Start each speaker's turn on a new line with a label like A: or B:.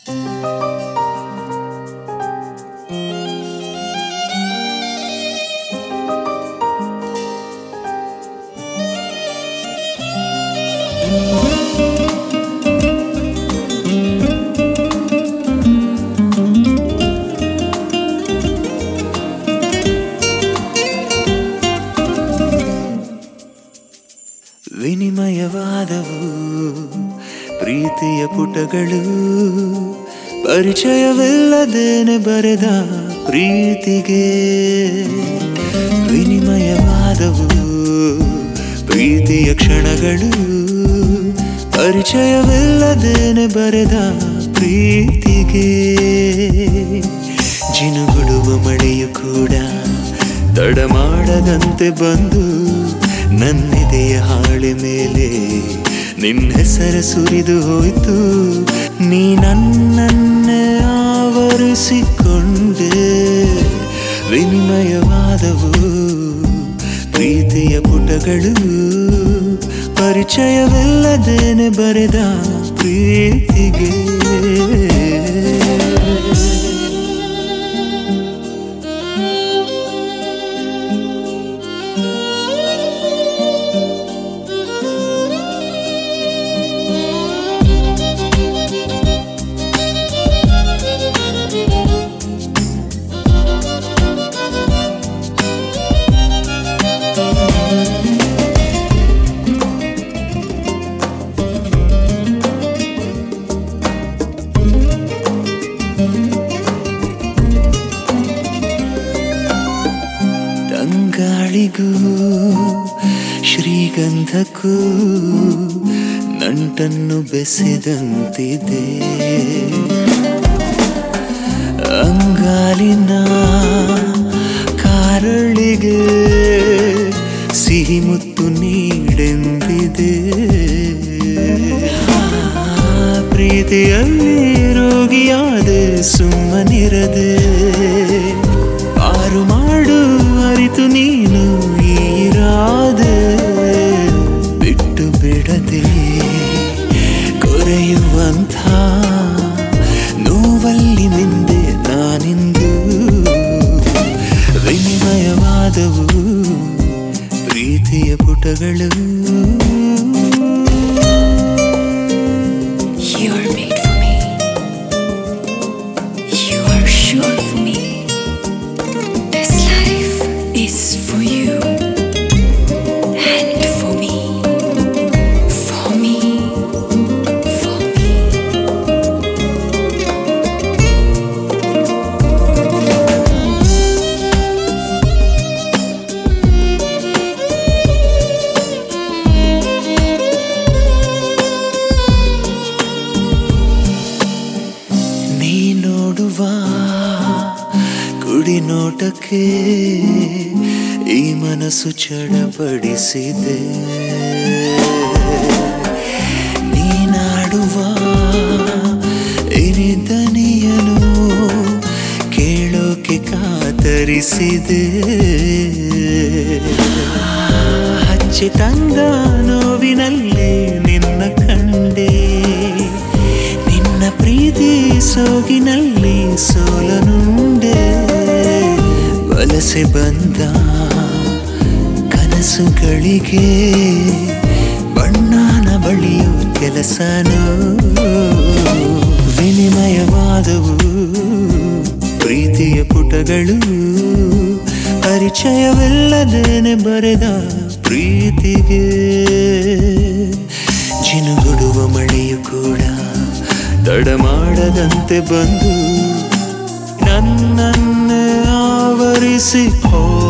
A: ವಿನಿಮಯವಾದವು ಪ್ರೀತಿಯ ಪುಟಗಳು ಪರಿಚಯವಿಲ್ಲದೇನೆ ಬರೆದ ಪ್ರೀತಿಗೆ ವಿನಿಮಯವಾದವು ಪ್ರೀತಿಯ ಕ್ಷಣಗಳು ಪರಿಚಯವಿಲ್ಲದೇನೆ ಬರೆದ ಪ್ರೀತಿಗೆ ಜಿನುಗುಡುವ ಮಳೆಯು ಕೂಡ ತಡ ಮಾಡದಂತೆ ಬಂದು ನನ್ನೆದೆಯ ಹಾಳೆ ಮೇಲೆ ನಿನ್ನ ಹೆಸರ ಸುರಿದು ಹೋಯ್ತು ನೀ ನನ್ನನ್ನೇ ಆವರಿಸಿಕೊಂಡೆ ವಿನಿಮಯವಾದವು ಪ್ರೀತಿಯ ಪುಟಗಳು ಪರಿಚಯವಿಲ್ಲದೇನೆ ಬರೆದ ಪ್ರೀತಿಗೆ ತಂಗಾಳಿಗೂ ಶ್ರೀಗಂಧಕ್ಕೂ ನಂಟನ್ನು ಬೆಸೆದಂತಿದೆ ಅಂಗಾಲಿನ ಕಾರಳಿಗೆ ಸಿಹಿ ಮುತ್ತು ನೀಡೆಂದಿದೆ ಆ ಪ್ರೀತಿಯಲ್ಲಿ ರೋಗಿಯಾದೆ ಸುಮ್ಮನಿರದೆ ಪಾರು ಮಾಡು ಅರಿತು ನೀನು ಈರಾದೆ ಬಿಟ್ಟು ಬಿಡದೆ ಕೊರೆಯುವಂಥ ನೋವಲ್ಲಿ ನಿಂದೆ ನಾನಿಂದು ವಿನಿಮಯವಾದವು ಪ್ರೀತಿಯ ಪುಟಗಳು
B: You're made for me. You are sure for me. This life is for you and for me. For me. For me.
A: ನೀ ನೋಡುವ ಕುಡಿ ನೋಟಕ್ಕೆ ಈ ಮನಸ್ಸು ಚಡಪಡಿಸಿದೆ ನೀನಾಡುವ ಇರಿದನಿಯನು ಕೇಳೋಕೆ ಕಾತರಿಸಿದೆ ಹಚ್ಚಿ ತಂದ ನೋವಿನಲ್ಲಿ ನಿನ್ನ ಕಂಡೆ ನಿನ್ನ ಪ್ರೀತಿ ಸೋಗಿನಲ್ಲಿ ಸೋಲನುಂಡೆ ವಲಸೆ ಬಂದ ಕನಸುಗಳಿಗೆ ಬಣ್ಣನ ಬಳಿಯು ಕೆಲಸನೋ ವಿನಿಮಯವಾದವು ಪ್ರೀತಿಯ ಪುಟಗಳು ಪರಿಚಯವಿಲ್ಲದೇನೆ ಬರೆದ ಪ್ರೀತಿಗೆ ಜಿನುಗುಡುವ ಮಳೆಯು ಕೂಡ ತಡ ಮಾಡದಂತೆ ಬಂದು ನನ್ನನ್ನು ಆವರಿಸಿ ಹೋಯ್ತು